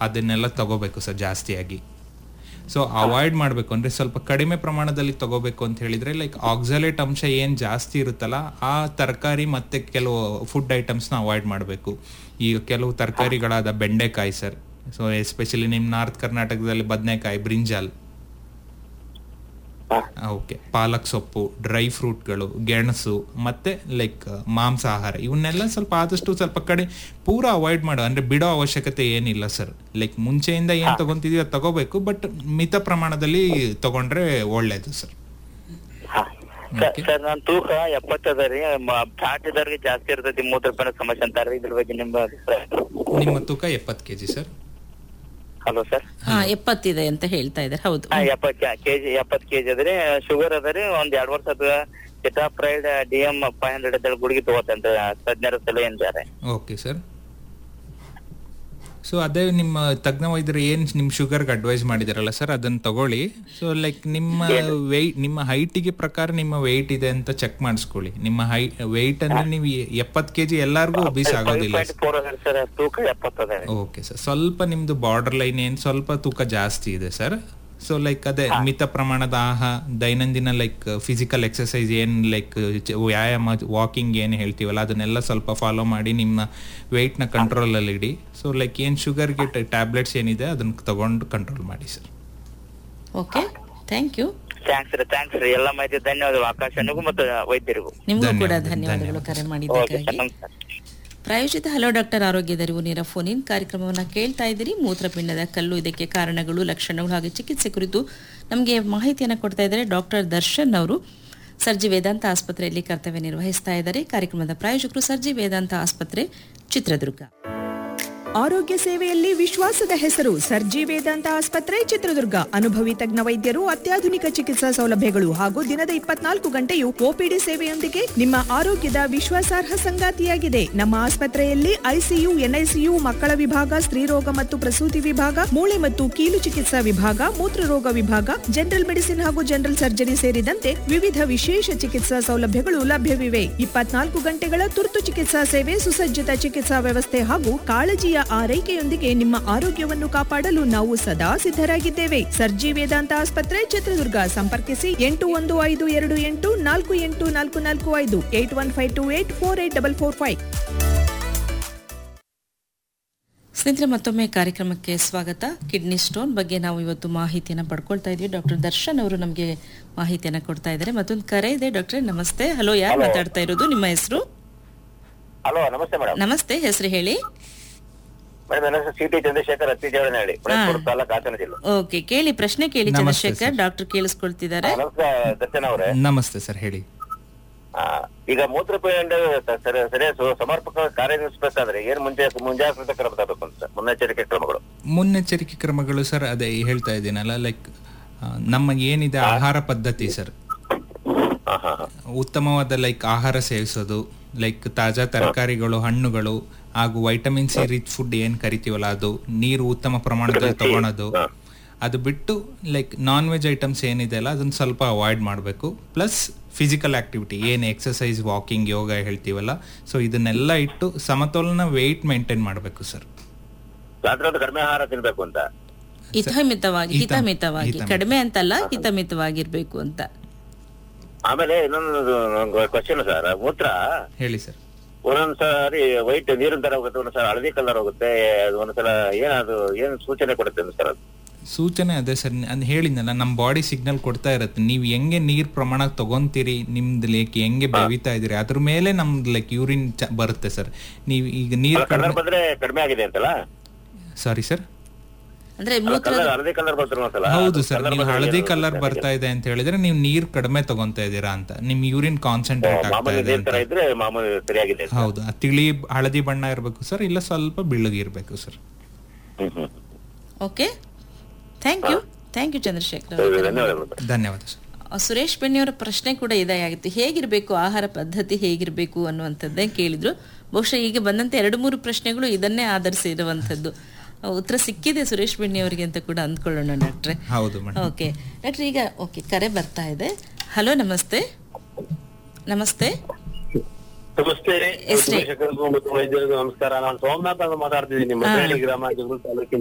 ಅದನ್ನೆಲ್ಲ ತಗೋಬೇಕು ಸರ್ ಜಾಸ್ತಿಯಾಗಿ ಸೊ ಅವಾಯ್ಡ್ ಮಾಡಬೇಕು ಅಂದರೆ ಸ್ವಲ್ಪ ಕಡಿಮೆ ಪ್ರಮಾಣದಲ್ಲಿ ತಗೋಬೇಕು ಅಂತ ಹೇಳಿದರೆ ಲೈಕ್ ಆಕ್ಸಲೇಟ್ ಅಂಶ ಏನು ಜಾಸ್ತಿ ಇರುತ್ತಲ್ಲ ಆ ತರಕಾರಿ ಮತ್ತು ಕೆಲವು ಫುಡ್ ಐಟಮ್ಸ್ನ ಅವಾಯ್ಡ್ ಮಾಡಬೇಕು ಈಗ ಕೆಲವು ತರಕಾರಿಗಳಾದ ಬೆಂಡೆಕಾಯಿ ಸರ್ ಸೊ ಎಸ್ಪೆಷಲಿ ನಿಮ್ಮ ನಾರ್ತ್ ಕರ್ನಾಟಕದಲ್ಲಿ ಬದನೆಕಾಯಿ ಬ್ರಿಂಜಾಲ್ ಓಕೆ ಪಾಲಕ್ ಸೊಪ್ಪು ಡ್ರೈ ಫ್ರೂಟ್ಗಳು ಗೆಣಸು ಮತ್ತೆ ಲೈಕ್ ಮಾಂಸಾಹಾರ ಇವನ್ನೆಲ್ಲ ಸ್ವಲ್ಪ ಆದಷ್ಟು ಸ್ವಲ್ಪ ಕಡೆ ಪೂರ ಅವಾಯ್ಡ್ ಮಾಡೋ ಅಂದ್ರೆ ಬಿಡೋ ಅವಶ್ಯಕತೆ ಏನಿಲ್ಲ ಸರ್ ಲೈಕ್ ಮುಂಚೆಯಿಂದ ಏನ್ ತಗೊಂತಿದೀವಿ ಅದು ತಗೋಬೇಕು ಬಟ್ ಮಿತ ಪ್ರಮಾಣದಲ್ಲಿ ತಗೊಂಡ್ರೆ ಒಳ್ಳೇದು ಸರ್ ಹಾ. ಸರ್ ಸರ್ ನನ್ ತೂಕ ಎಪ್ಪತ್ತದ ರೀ ಫ್ಯಾಟ್ ಇದ್ದವ್ರಿಗೆ ಜಾಸ್ತಿ ಇರ್ತೈತಿ ಮೂತ್ರಪಿಂಡ ಸಮಸ್ಯೆ ಅಂತಾರ್ರಿ ಇದ್ರ ಬಗ್ಗೆ ನಿಮ್ಮ ಅಭಿಪ್ರಾಯ ನಿಮ್ಮ ತೂಕ ಎಪ್ಪತ್ತು ಕೆಜಿ ಸರ್ ಹಲೋ ಸರ್ ಹಾ ಎಪ್ಪತ್ತಿದೆ ಅಂತ ಹೇಳ್ತಾ ಇದ್ದಾರೆ ಹೌದು ಹಾ ಎಪ್ಪತ್ ಕೆಜಿ ಎಪ್ಪತ್ ಕೆಜಿ ಅದ್ರಿ ಶುಗರ್ ಅದ ಒಂದ್ ಎರಡ್ ವರ್ಷ ಅದ ಚಿಟಾಪ್ರೈಡ್ ಡಿ ಎಂ ಫೈವ್ ಹಂಡ್ರೆಡ್ ಅದ ಗುಳಿಗೆ ತಗೋತೇನ್ರಿ ತಜ್ಞರ ಸಲಹೆ ಏನ್ರಿ ಓಕೆ ಸರ್ ಸೊ ಅದೇ ನಿಮ್ಮ ತಜ್ಞ ವೈದ್ಯರು ಏನು ನಿಮ್ಮ ಶುಗರ್ಗೆ ಅಡ್ವೈಸ್ ಮಾಡಿದಾರಲ್ಲ ಸರ್ ಅದನ್ನು ತಗೊಳ್ಳಿ ಸೊ ಲೈಕ್ ನಿಮ್ಮ ವೆಯ್ಟ್ ನಿಮ್ಮ ಹೈಟಿಗೆ ಪ್ರಕಾರ ನಿಮ್ಮ ವೆಯ್ಟ್ ಇದೆ ಅಂತ ಚೆಕ್ ಮಾಡಿಸ್ಕೊಳ್ಳಿ ನಿಮ್ಮ ಹೈ ವೆಯ್ಟ್ ಅಂದ್ರೆ ನೀವು ಎಪ್ಪತ್ತು ಕೆ ಜಿ ಎಲ್ಲರಿಗೂ ಒಬೀಸ್ ಆಗೋದಿಲ್ಲ ಪಾಯಿಂಟ್ ಫೋರ್ ಅದ ಸರ್ ತೂಕ ಎಪ್ಪತ್ತದ ಓಕೆ ಸರ್ ಸ್ವಲ್ಪ ನಿಮ್ದು ಬಾರ್ಡರ್ ಲೈನ್ ಏನು ಸ್ವಲ್ಪ ತೂಕ ಜಾಸ್ತಿ ಇದೆ ಸರ್ ಸೊ ಲೈಕ್ ಅದೇ ಮಿತ ಪ್ರಮಾಣದ ಆಹ ದೈನಂದಿನ ಲೈಕ್ ಫಿಸಿಕಲ್ ಎಕ್ಸಸೈಸ್ ಏನು ಲೈಕ್ ವ್ಯಾಯಾಮ ವಾಕಿಂಗ್ ಏನು ಹೇಳ್ತೀವಲ್ಲ ಅದನ್ನೆಲ್ಲ ಸ್ವಲ್ಪ ಫಾಲೋ ಮಾಡಿ ನಿಮ್ಮ ವೆಯ್ಟ್ನ ಕಂಟ್ರೋಲಲ್ಲಿ ಇಡಿ ಸೊ ಲೈಕ್ ಏನು ಶುಗರ್ಗೆ ಟ್ಯಾಬ್ಲೆಟ್ಸ್ ಏನಿದೆ ಅದನ್ನ ತಗೊಂಡು ಕಂಟ್ರೋಲ್ ಮಾಡಿ sir okay thank you thanks ರೀ ಥ್ಯಾಂಕ್ಸ್ ರೀ ಎಲ್ಲ ಮಾಹಿತಿ ಧನ್ಯವಾದಗಳು ಆಕಾಶನಿಗೂ ಮತ್ತು ವೈದ್ಯರಿಗೂ ನಿಮಗೂ ಕೂಡ ಧನ್ಯವಾದ, ಧನ್ಯವಾದಗಳು ಕರೆ ಓಕೆ ಮಾಡಿದ್ದಕ್ಕಾಗಿ ಸರ್ ನಮಸ್ಕಾರ ಪ್ರಾಯೋಜಿತ ಹಲೋ ಡಾಕ್ಟರ್ ಆರೋಗ್ಯ ದರಿವು ನೇರ ಫೋನ್ ಇನ್ ಕಾರ್ಯಕ್ರಮವನ್ನು ಕೇಳ್ತಾ ಇದ್ದೀರಿ ಮೂತ್ರಪಿಂಡದ ಕಲ್ಲು ಇದಕ್ಕೆ ಕಾರಣಗಳು ಲಕ್ಷಣಗಳು ಹಾಗೆ ಚಿಕಿತ್ಸೆ ಕುರಿತು ನಮಗೆ ಮಾಹಿತಿಯನ್ನು ಕೊಡ್ತಾ ಇದ್ದಾರೆ ಡಾಕ್ಟರ್ ದರ್ಶನ್ ಅವರು ಸರ್ಜಿ ವೇದಾಂತ ಆಸ್ಪತ್ರೆಯಲ್ಲಿ ಕರ್ತವ್ಯ ನಿರ್ವಹಿಸ್ತಾ ಇದ್ದಾರೆ ಕಾರ್ಯಕ್ರಮದ ಪ್ರಾಯೋಜಕರು ಸರ್ಜಿ ವೇದಾಂತ ಆಸ್ಪತ್ರೆ ಚಿತ್ರದುರ್ಗ ಆರೋಗ್ಯ ಸೇವೆಯಲ್ಲಿ ವಿಶ್ವಾಸದ ಹೆಸರು ಸರ್ಜಿ ವೇದಾಂತ ಆಸ್ಪತ್ರೆ ಚಿತ್ರದುರ್ಗ ಅನುಭವಿ ತಜ್ಞ ವೈದ್ಯರು ಅತ್ಯಾಧುನಿಕ ಚಿಕಿತ್ಸಾ ಸೌಲಭ್ಯಗಳು ಹಾಗೂ ದಿನದ ಇಪ್ಪತ್ನಾಲ್ಕು ಗಂಟೆಯು ಒಪಿಡಿ ಸೇವೆಯೊಂದಿಗೆ ನಿಮ್ಮ ಆರೋಗ್ಯದ ವಿಶ್ವಾಸಾರ್ಹ ಸಂಗಾತಿಯಾಗಿದೆ ನಮ್ಮ ಆಸ್ಪತ್ರೆಯಲ್ಲಿ ಐಸಿಯು ಎನ್ಐಸಿಯು ಮಕ್ಕಳ ವಿಭಾಗ ಸ್ತ್ರೀರೋಗ ಮತ್ತು ಪ್ರಸೂತಿ ವಿಭಾಗ ಮೂಳೆ ಮತ್ತು ಕೀಲು ಚಿಕಿತ್ಸಾ ವಿಭಾಗ ಮೂತ್ರರೋಗ ವಿಭಾಗ ಜನರಲ್ ಮೆಡಿಸಿನ್ ಹಾಗೂ ಜನರಲ್ ಸರ್ಜರಿ ಸೇರಿದಂತೆ ವಿವಿಧ ವಿಶೇಷ ಚಿಕಿತ್ಸಾ ಸೌಲಭ್ಯಗಳು ಲಭ್ಯವಿವೆ ಇಪ್ಪತ್ನಾಲ್ಕು ಗಂಟೆಗಳ ತುರ್ತು ಚಿಕಿತ್ಸಾ ಸೇವೆ ಸುಸಜ್ಜಿತ ಚಿಕಿತ್ಸಾ ವ್ಯವಸ್ಥೆ ಹಾಗೂ ಕಾಳಜಿಯ ಆರೈಕೆಯೊಂದಿಗೆ ನಿಮ್ಮ ಆರೋಗ್ಯವನ್ನು ಕಾಪಾಡಲು ನಾವು ಸದಾ ಸಿದ್ಧರಾಗಿದ್ದೇವೆ ಸರ್ಜಿ ವೇದಾಂತ ಆಸ್ಪತ್ರೆ ಚಿತ್ರದುರ್ಗ ಸಂಪರ್ಕಿಸಿ ಎಂಟು ಒಂದು ಐದು ಎರಡು ಎಂಟು ನಾಲ್ಕು ಎಂಟು ನಾಲ್ಕು ನಾಲ್ಕು ಐದು eight one five two eight four eight double four five ಸ್ನೇಹಿತರೆ ಮತ್ತೊಮ್ಮೆ ಕಾರ್ಯಕ್ರಮಕ್ಕೆ ಸ್ವಾಗತ ಕಿಡ್ನಿ ಸ್ಟೋನ್ ಬಗ್ಗೆ ನಾವು ಇವತ್ತು ಮಾಹಿತಿಯನ್ನು ಪಡ್ಕೊಳ್ತಾ ಇದ್ವಿ ಡಾಕ್ಟರ್ ದರ್ಶನ್ ಅವರು ನಮಗೆ ಮಾಹಿತಿಯನ್ನು ಕೊಡ್ತಾ ಇದ್ದಾರೆ ಮತ್ತೊಂದು ಕರೆ ಇದೆ ಡಾಕ್ಟ್ರೆ ನಮಸ್ತೆ ಹಲೋ ಯಾರು ಮಾತಾಡ್ತಾ ಇರೋದು ನಿಮ್ಮ ಹೆಸರು ಹಲೋ ನಮಸ್ತೆ ಮೇಡಮ್ ನಮಸ್ತೆ ಹೆಸರು ಹೇಳಿ ಮೇಡಮ್ ನನ್ನ ಹೆಸರು ಸಿ ಟಿ ಚಂದ್ರಶೇಖರ್ ಹತ್ತಿಜಾವನ ಹೇಳಿ ಬೆಳಗಾವಿ ತಾಲೂಕು ಹಾಸನ ಜಿಲ್ಲೆ ಓಕೆ ಕೇಳಿ ಪ್ರಶ್ನೆ ಕೇಳಿ ನಮಸ್ತೆ ಚಂದ್ರಶೇಖರ್ ಡಾಕ್ಟರ್ ಕೇಳಿಸ್ಕೊಳ್ತಿದ್ದಾರೆ ನಮಸ್ಕಾರ ದರ್ಶನ್ ಅವರೇ ನಮಸ್ತೆ ಸರ್ ಹೇಳಿ ಆ, ಈಗ ಮೂತ್ರಪಿಂಡ ಸರಿ ಸರಿಯಾಗಿ ಸು- ಸಮರ್ಪಕ ಕಾರ್ಯನಿರ್ವಹಿಸಬೇಕಾದ್ರೆ ಏನ್ ಮುಂಜಾ ಮುಂಜಾಗ್ರತಾ ಕ್ರಮ ತಗೋಬೇಕು ಅಂತ ಮುನ್ನೆಚ್ಚರಿಕೆ ಕ್ರಮಗಳು ಮುನ್ನೆಚ್ಚರಿಕೆ ಕ್ರಮಗಳು ಸರ್ ಅದೇ ಹೇಳ್ತಾ ಇದ್ದೀನಲ್ಲ ಲೈಕ್ ನಮ್ಮ ಏನಿದೆ ಆಹಾರ ಪದ್ಧತಿ ಸರ್ ಹಾ ಹಾ ಹಾ ಉತ್ತಮವಾದ ಲೈಕ್ ಆಹಾರ ಸೇವಿಸೋದು ಲೈಕ್ ತಾಜಾ ತರಕಾರಿಗಳು ಹಣ್ಣುಗಳು ಹಾಗೂ ವೈಟಮಿನ್ ಸಿ ರಿಚ್ ಫುಡ್ ಏನ್ ಕರಿತೀವಲ್ಲ ಅದು ನೀರು ಉತ್ತಮ ಪ್ರಮಾಣದಲ್ಲಿ ತಗೊಳೋದು ಅದು ಬಿಟ್ಟು ಲೈಕ್ ನಾನ್ ವೆಜ್ ಐಟಮ್ಸ್ ಏನಿದೆ ಅಲ್ಲ ಅದನ್ನ ಸ್ವಲ್ಪ ಅವಾಯ್ಡ್ ಮಾಡಬೇಕು ಪ್ಲಸ್ ಫಿಸಿಕಲ್ ಆಕ್ಟಿವಿಟಿ ಏನು ಎಕ್ಸಸೈಸ್ ವಾಕಿಂಗ್ ಯೋಗ ಹೇಳ್ತೀವಲ್ಲ ಸೊ ಇದನ್ನೆಲ್ಲ ಇಟ್ಟು ಸಮತೋಲನ ವೆಯ್ಟ್ ಮೇಂಟೈನ್ ಮಾಡಬೇಕು ಸರ್ ರಾತ್ರಿ ಹೊತ್ತು ಕಡಿಮೆ ಆಹಾರ ತಿನ್ಬೇಕು ಅಂತ ಹಿತಮಿತವಾಗಿ ಹಿತ- ಹಿತಮಿತವಾಗಿ ಹಿತಮಿತ. ಕಡಿಮೆ ಅಂತಲ್ಲ ಹಿತಮಿತವಾಗಿರ್ಬೇಕು ಅಂತ ಆಮೇಲೆ ಇನ್ನೊಂದು ಕ್ವಶನ್ ಸರ್ ಮೂತ್ರ ಹೇಳಿ ಸರ್ ಒಂದೊಂದ್ ಸಾರಿ ವೈಟ್ ನೀರಿನ ತರ ಹೋಗುತ್ತೆ ಒಂದೊಂದ್ಸಲ ಹಳದಿ ಕಲರ್ ಹೋಗುತ್ತೆ ಅದು ಒಂದ್ಸಲ ಏನದು ಏನ್ ಸೂಚನೆ ಕೊಡುತ್ತೆ ಸರ್ ಅದು ಸೂಚನೆ ಅದೇ ಸರ್ ಅದು ಹೇಳಿದ್ನಲ್ಲ ನಮ್ಮ ಬಾಡಿ ಸಿಗ್ನಲ್ ಕೊಡ್ತಾ ಇರುತ್ತೆ ನೀವು ಹೆಂಗೆ ನೀರ್ ಪ್ರಮಾಣ ತಗೊಂತೀರಿ ನಿಮ್ದು ಲೈಕ್ ಹೆಂಗೆ ಬೆವಿತಾ ಇದೀರಿ ಅದ್ರ ಮೇಲೆ ನಮ್ದು ಲೈಕ್ ಯೂರಿನ್ ಬರುತ್ತೆ ಸರ್ ನೀವು ಈಗ ನೀರ್ ಕಲರ್ ಬಂದ್ರೆ ಕಡಿಮೆ ಆಗಿದೆ ಅಂತಲ್ಲ ಸಾರಿ ಸರ್ ಅಂದ್ರೆ ಮೂತ್ರ ಕಲರ್ ಹಳದಿ ಕಲರ್ ಬರ್ತಾರೆ ಒಂದ್ಸಲ ಹೌದು ಅದು ಸರ್ colour ನೀವು ಬಂದ್ರೆ ಹಳದಿ ಏನು ಕಲರ್ ಗೊತ್ತಾಗಿಲ್ಲ. ಬರ್ತಾ ಇದೆ ಅಂತ ಹೇಳಿದ್ರೆ ನೀವು ನೀರ್ ಕಡಿಮೆ ತಗೊಂತಾ ಇದ್ದೀರಾ ಅಂತ ನಿಮ್ ಯೂರಿನ್ ಕಾನ್ಸಂಟ್ರೇಟ್ ಆಗ್ತಾ ಮಾಮೂಲಿ ಇದೆ ನೀರ್ ಅಂತ ತರ ಇದ್ರೆ ಮಾಮೂಲಿ ಸರಿಯಾಗಿದೆ ಅಂತ. ಹೌದು ಆ ತಿಳಿ ಹಳದಿ ಬಣ್ಣ ಇರಬೇಕು ಸರ್ ಇಲ್ಲ ಸ್ವಲ್ಪ ಬೆಳ್ಳಗಿರ್ಬೇಕು sir hmm hmm okay thank you thank you Chandrashekhar ಸರಿ, ಅವರೇ. ಧನ್ಯವಾದಗಳು ಧನ್ಯವಾದ ಸರ್ ಆ, ಸುರೇಶ್ ಬೆಣ್ಣಿಯವರ ಪ್ರಶ್ನೆ ಕೂಡ ಇದೇ ಆಗಿತ್ತು ಹೇಗಿರಬೇಕು ಆಹಾರ ಪದ್ಧತಿ ಹೇಗಿರಬೇಕು ಅನ್ನುವಂಥದ್ದೇ ಕೇಳಿದ್ರು ಬಹುಶಃ ಈಗ ಬಂದಂತೆ ಎರಡು ಮೂರು ಪ್ರಶ್ನೆಗಳು ಇದನ್ನೇ ಆಧರಿಸಿರುವಂಥದ್ದು ಆ, ಉತ್ತರ ಸಿಕ್ಕಿದೆ ಸುರೇಶ್ ಬೆಣ್ಣಿಯವರಿಗೆ ಅಂತ ಕೂಡ ಅಂದ್ಕೊಳ್ಳೋಣ ಡಾಕ್ಟ್ರೆ ಹೌದು ಮೇಡಮ್ ಓಕೆ ಡಾಕ್ಟ್ರೆ ಈಗ ಓಕೆ ಕರೆ ಬರ್ತಾ ಇದೆ ಹಲೋ ನಮಸ್ತೆ ನಮಸ್ತೆ ನಮಸ್ತೆ ಎಷ್ಟೇ? ಚಂದ್ರಶೇಖರ್ ಮತ್ತು ವೈದ್ಯರಿಗೂ ನಮಸ್ಕಾರ ನಾನು ಸೋಮನಾಥ್ ಅಂತ ಮಾತಾಡ್ತಿದ್ದೀನಿ ಮದ್ದಳ್ಳಿ ಗ್ರಾಮ ಜಗಳೂರು ತಾಲೂಕಿನ